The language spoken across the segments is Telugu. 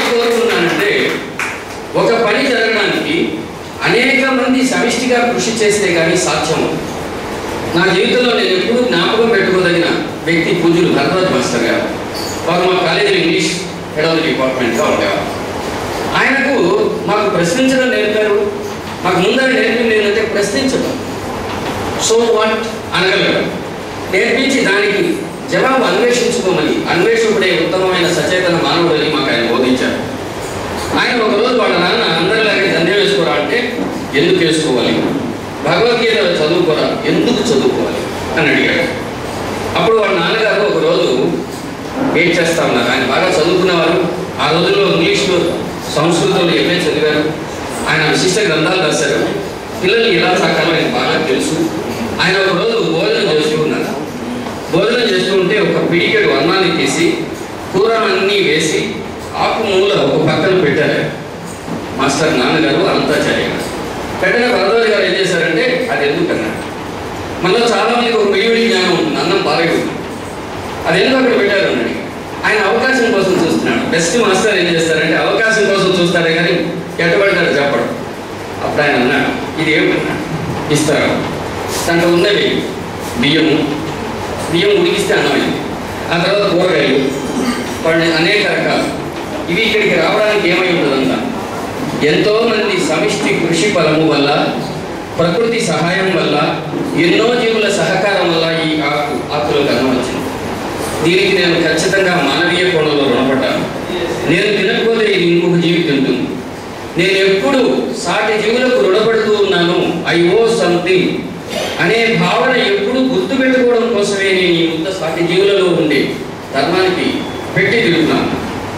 కోరుకున్నానంటే ఒక పని జరగడానికి అనేక మంది సమిష్టిగా కృషి చేస్తే కానీ సాధ్యం అవుతుంది. నా జీవితంలో నేను ఎప్పుడూ జ్ఞాపకం పెట్టుకోదగిన వ్యక్తి పూజలు భరద్వాజ్ మాస్టర్ గారు వారు మా కాలేజీలో ఇంగ్లీష్ హెడ్ ఆఫ్ ది డిపార్ట్మెంట్గా ఉండేవారు ఆయనకు మాకు ప్రశ్నించడం నేర్పారు మాకు ముందర నేర్పింది ఏంటంటే ప్రశ్నించడం సో వాట్ అనగలరు నేర్పించి దానికి జవాబు అన్వేషించుకోమని అన్వేషకుడే ఉత్తమమైన సచేతన మానవుడని మాకు ఆయన బోధించారు ఆయన ఒకరోజు వాళ్ళ నాన్న అందరిలాగే దండం వేసుకోరా అంటే ఎందుకు వేసుకోవాలి భగవద్గీత చదువుకోరా ఎందుకు చదువుకోవాలి అని అడిగాడు అప్పుడు వాళ్ళ నాన్నగారు ఒకరోజు వెయిట్ చేస్తా ఉన్నారు ఆయన బాగా చదువుకున్నవారు ఆ రోజుల్లో ఇంగ్లీష్లో సంస్కృతంలో ఎంఏ చదివారు ఆయన విశిష్ట గ్రంథాలు రాశారు పిల్లల్ని ఎలా సాకాలో ఆయన బాగా తెలుసు ఆయన ఒక రోజు భోజనం చేస్తూ ఉన్నారు భోజనం చేస్తూ ఉంటే ఒక పిడికెడు అన్నాన్ని తీసి కూర అన్నీ వేసి ఆకు మూల ఒక పక్కన పెట్టారు మాస్టర్ నాన్నగారు అంతా చదివారు పెట్టిన భరద్వాజ్ గారు ఏం చేశారంటే అది ఎందుకన్నారు మనలో చాలా మందికి ఒక వెయ్యి జ్ఞానం ఉంటుంది అన్నం పారేయకూడదు అది ఎందుకు అక్కడ పెట్టారు అన్నాడు ఆయన అవకాశం కోసం చూస్తున్నాడు బెస్ట్ మాస్టర్ ఏం చేస్తారంటే అవకాశం కోసం చూస్తారే కానీ ఎట్టబడతాడు చెప్పడు అప్పుడు ఆయన అన్నాడు ఇది ఏమిటన్నాడు ఇస్తారు దాంట్లో ఉన్నవి బియ్యము బియ్యం ఉడికిస్తే అన్నమైంది ఆ తర్వాత కూరగాయలు వాడిని అనేక రకాలు ఇవి ఇక్కడికి రావడానికి ఏమై ఉండదంతా ఎంతో మంది సమిష్టి కృషి ఫలము వల్ల ప్రకృతి సహాయం వల్ల ఎన్నో జీవుల సహకారం వల్ల ఈ ఆకు ఆకులకు అన్నం వచ్చింది దీనికి నేను ఖచ్చితంగా మానవీయ కోణంలో రుణపడ్డాను నేను తినకపోతే ఇది ఇంకొక జీవి తింటుంది నేను ఎప్పుడు సాటి జీవులకు రుణపడుతూ ఉన్నాను ఐ ఓ సంథింగ్ అనే భావన ఎప్పుడు గుర్తుపెట్టుకోవడం కోసమే నేను ఈ ముద్ద సాటి జీవులలో ఉండే ధర్మానికి పెట్టి తిరుగుతున్నాను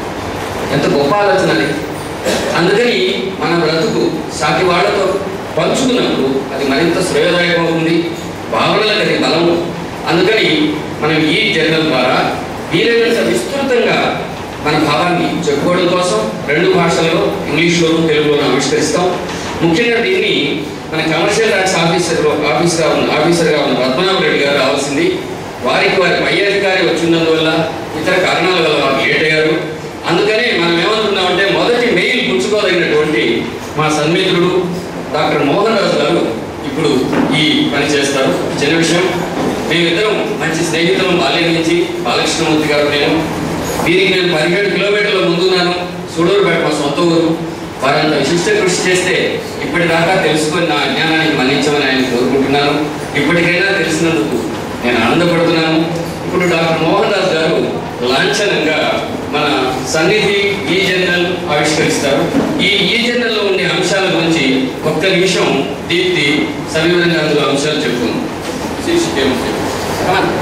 ఎంత గొప్ప ఆలోచన అది అందుకని మన బ్రతుకు సాటి వాళ్ళతో పంచుకున్నప్పుడు అది మరింత శ్రేయదాయకం అవుతుంది భావనలకు అది బలము అందుకని మనం ఈ జర్నల్ ద్వారా వీలైనంత విస్తృతంగా మన భావాన్ని చెప్పుకోవడం కోసం రెండు భాషల్లో ఇంగ్లీష్లోను తెలుగులోను ఆవిష్కరిస్తాం ముఖ్యంగా దీన్ని మన కమర్షియల్ ట్యాక్స్ ఆఫీసర్ ఆఫీసర్గా ఉన్న ఆఫీసర్గా ఉన్న పద్మనాభ రెడ్డి గారు రావాల్సింది వారికి వారి పై అధికారి వచ్చినందువల్ల ఇతర కారణాల వల్ల వారు లేట్ అయ్యారు అందుకనే మనం ఏమనుకున్నామంటే మొదటి మెయిల్ పుచ్చుకోదగినటువంటి మా సన్మిత్రుడు డాక్టర్ మోహన్ రాజు గారు ఇప్పుడు ఈ పని చేస్తారు చిన్న విషయం మేమిద్దరం మంచి స్నేహితులం బాల్యం నుంచి బాలకృష్ణమూర్తి గారు నేను వీరికి నేను పదిహేడు కిలోమీటర్ల ముందున్నాను సూడూరుపేట మా సొంత ఊరు వారంత విశిష్ట కృషి చేస్తే ఇప్పటిదాకా తెలుసుకొని నా అజ్ఞానానికి మన్నించమని ఆయన కోరుకుంటున్నాను ఇప్పటికైనా తెలిసినందుకు నేను ఆనందపడుతున్నాను ఇప్పుడు డాక్టర్ మోహన్ దాస్ గారు లాంఛనంగా మన సన్నిధి ఈ జర్నల్ ఆవిష్కరిస్తారు ఈ ఈ జర్నల్లో ఉండే అంశాల గురించి ఒక్క నిమిషం దీప్తి సవివరంగా అందులో అంశాలు చెప్తుంది శీర్షిక ఏముంది? Come on.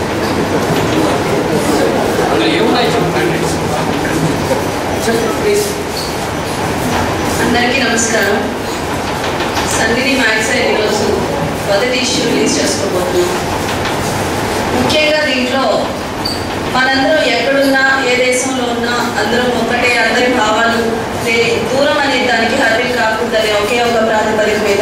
అందులో ఏమున్నాయి చెప్పండి చెప్పు ప్లీజ్ అందరికీ నమస్కారం సన్నిధి మ్యాగజైన్ ఈరోజు మొదటి ఇష్యూ రిలీజ్ చేసుకోబోతున్నాం ముఖ్యంగా దీంట్లో మనందరం ఎక్కడున్నా ఏ దేశంలో ఉన్నా అందరం ఒకటే అందరి భావాలు లే- దూరం అనే దానికి హర్రీ కాకూడదని ఒకే ఒక ప్రాతిపదిక మీద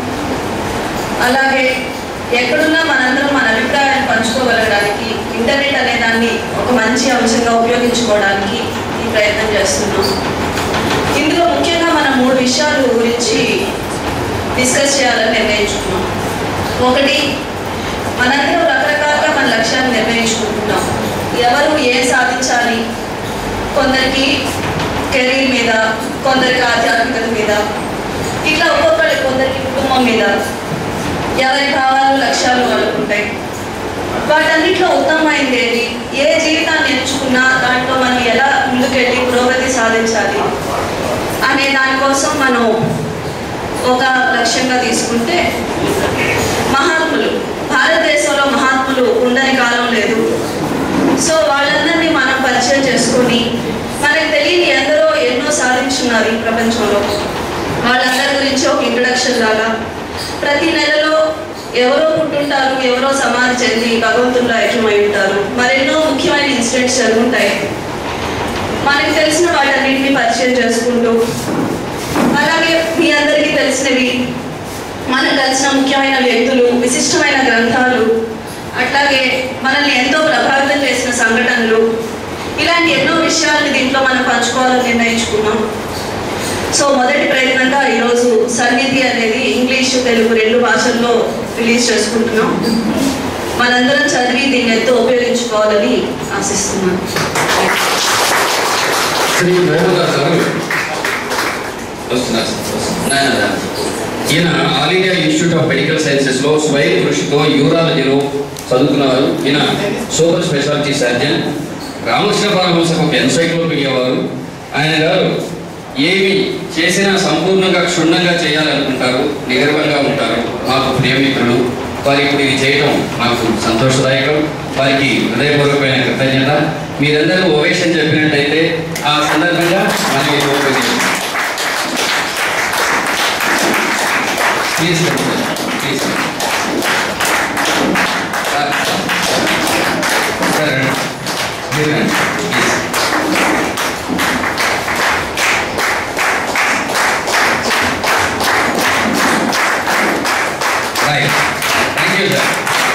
అలాగే ఎక్కడున్నా మనందరం మన అభిప్రాయాన్ని పంచుకోగలగడానికి ఇంటర్నెట్ అనే దాన్ని ఒక మంచి అంశంగా ఉపయోగించుకోవడానికి ఈ ప్రయత్నం చేస్తున్నాం ఇందులో ముఖ్యంగా మనం మూడు విషయాల గురించి డిస్కస్ చేయాలని నిర్ణయించుకున్నాం ఒకటి మనందరం రకరకాలుగా మన లక్ష్యాన్ని నిర్ణయించుకుంటున్నాం ఎవరు ఏం సాధించాలి కొందరికి కెరీర్ మీద కొందరికి ఆధ్యాత్మికత మీద ఇట్లా ఒక్కొక్కరి కొందరికి కుటుంబం మీద ఎవరి భావాలు లక్ష్యాలు వాళ్ళకు ఉంటాయి వాటన్నిటిలో ఉత్తమమైంది ఏది ఏ జీవితాన్ని ఎంచుకున్నా దాంట్లో మనం ఎలా ముందుకెళ్ళి పురోగతి సాధించాలి అనే దానికోసం మనం ఒక లక్ష్యంగా తీసుకుంటే మహాత్ములు భారతదేశంలో మహాత్ములు ఉండని కాలం లేదు సో వాళ్ళందరినీ మనం పరిచయం చేసుకొని మనకు తెలియని ఎందరో ఎన్నో సాధించున్నారు ఈ ప్రపంచంలో వాళ్ళందరి గురించి ఒక ఇంట్రడక్షన్ లాగా ప్రతి నెలలో ఎవరో పుట్టుంటారు ఎవరో సమాధి చెంది భగవంతుల్లో ఐక్యమై ఉంటారు మరెన్నో ముఖ్యమైన ఇన్సిడెంట్స్ జరుగుంటాయి మనకి తెలిసిన వాటన్నిటిని పరిచయం చేసుకుంటూ అలాగే మీ అందరికీ తెలిసినవి మనకు తెలిసిన ముఖ్యమైన వ్యక్తులు విశిష్టమైన గ్రంథాలు అట్లాగే మనల్ని ఎంతో ప్రభావితం చేసిన సంఘటనలు ఇలాంటి ఎన్నో విషయాల్ని దీంట్లో మనం పంచుకోవాలని నిర్ణయించుకున్నాం సో మొదటి ప్రయత్నంగా ఈరోజు సన్నిధి అనేది ఇంగ్లీష్ తెలుగు రెండు భాషల్లో రిలీజ్ చేసుకుంటున్నాం మనందరం చదివి దీన్ని ఎంతో ఉపయోగించుకోవాలని ఆశిస్తున్నాను శ్రీ మోహన్ గారు వస్తున్నారు వస్తున్నారు. ఈయన All India Institute of Medical Sciences లో స్వయం కృషితో యూరాలజీలో చదువుకున్నవారు ఈయన సూపర్ స్పెషాలిటీ సర్జన్ రామకృష్ణ పరమహంసకు ఒక ఎన్సైక్లోపీడియా వారు ఆయన గారు ఏమి చేసినా సంపూర్ణంగా క్షుణ్ణంగా చేయాలనుకుంటారు నిగర్వంగా ఉంటారు మాకు ప్రియమిత్రులు వారి ఇప్పుడు ఇది చేయడం మాకు సంతోషదాయకం వారికి హృదయపూర్వకమైన కృతజ్ఞత మీరందరూ ఓవేషన్ చెప్పినట్టయితే ఆ సందర్భంగా మనం ఇది ఉపయోగించాం ప్లీజ్ ప్లీజ్ సార్ మీరు రండి. Please right thank you sir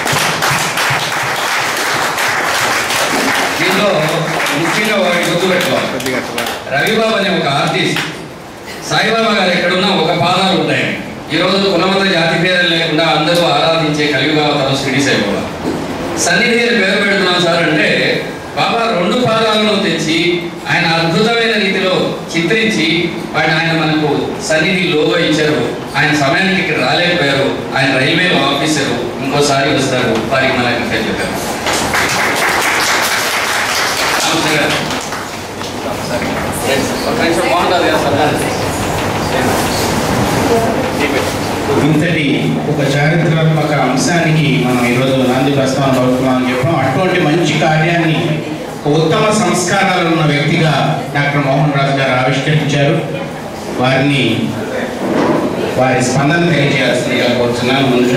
దీనిలో ముఖ్యంగా వారికి గుర్తుపెట్టుకోవాలి రవిబాబు అనే ఒక ఆర్టిస్ట్ సాయిబాబా గారు ఎక్కడున్నా ఒక పాదాలు ఉంటాయి ఈరోజు కులమత జాతి పేరు లేకుండా అందరూ ఆరాధించే కలియుగావతరం షిరిడి సాయిబాబా సన్నిధి అని పేరు పెడుతున్నాం సార్ అంటే బాబా రెండు పాదాలను తెచ్చి ఆయన అద్భుతమైన రీతిలో చిత్రించి వాటిని ఆయన మనకు సన్నిధి లోగో ఇచ్చారు ఆయన సమయానికి ఇక్కడ రాలేకపోయారు ఆయన రైల్వేలో ఆఫీసరు ఇంకోసారి వస్తారు వారికి మన చెప్పారు నమస్తే గారు. ఒక నిమిషం బాగుంటుంది కదా సార్ ఇంతటి ఒక చారిత్రాత్మక అంశానికి మనం ఈరోజు నాంది ప్రస్తావన పడుతున్నామని చెప్పడం అటువంటి మంచి కార్యాన్ని ఒక ఉత్తమ సంస్కారాలు ఉన్న వ్యక్తిగా డాక్టర్ మోహన్ రాజు గారు ఆవిష్కరించారు వారిని వారి స్పందన తెలియజేయాల్సిందిగా కోరుతున్నాను ముందు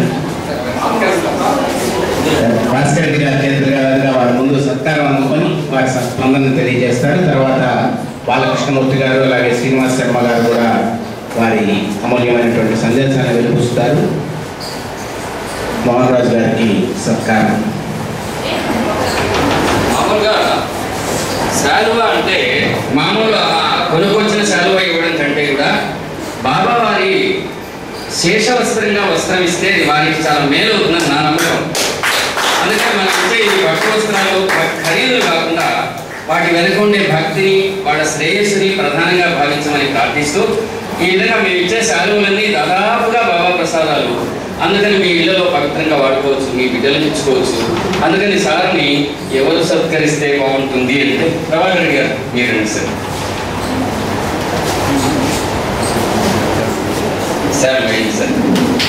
భాస్కర్ రెడ్డి గారి చేతుల గారుగా వారి ముందు సత్కారం అందుకొని వారి స్పందన తెలియజేస్తారు తర్వాత బాలకృష్ణమూర్తి గారు అలాగే శ్రీనివాస్ శర్మ గారు కూడా వారి అమూల్యమైనటువంటి సందేశాన్ని వెలుపుస్తారు మోహన్ రాజు గారికి సత్కారం మామూలుగా శాలువ అంటే మామూలుగా కొనుకొచ్చిన శాలువ ఇవ్వడం కంటే కూడా బాబా వారి శేషవస్త్రంగా వస్త్రం ఇస్తే అది వారికి చాలా మేలు అవుతుందని నా నమ్మకం అందుకే మనం ఇచ్చే ఈ పట్టు వస్త్రాలు ఖరీదులు కాకుండా వాటి వెనుక ఉండే భక్తిని వాళ్ళ శ్రేయస్సుని ప్రధానంగా భావించమని ప్రార్థిస్తూ ఈ విధంగా మేము ఇచ్చే శాలువులన్నీ దాదాపుగా బాబా ప్రసాదాలు అందుకని మీ ఇళ్లలో పవిత్రంగా వాడుకోవచ్చు మీ బిడ్డలకు ఇచ్చుకోవచ్చు అందుకని సార్ని ఎవరు సత్కరిస్తే బాగుంటుంది అంటే ప్రభాకర్ రెడ్డి గారు మీరండి సార్ సార్ వేయండి సార్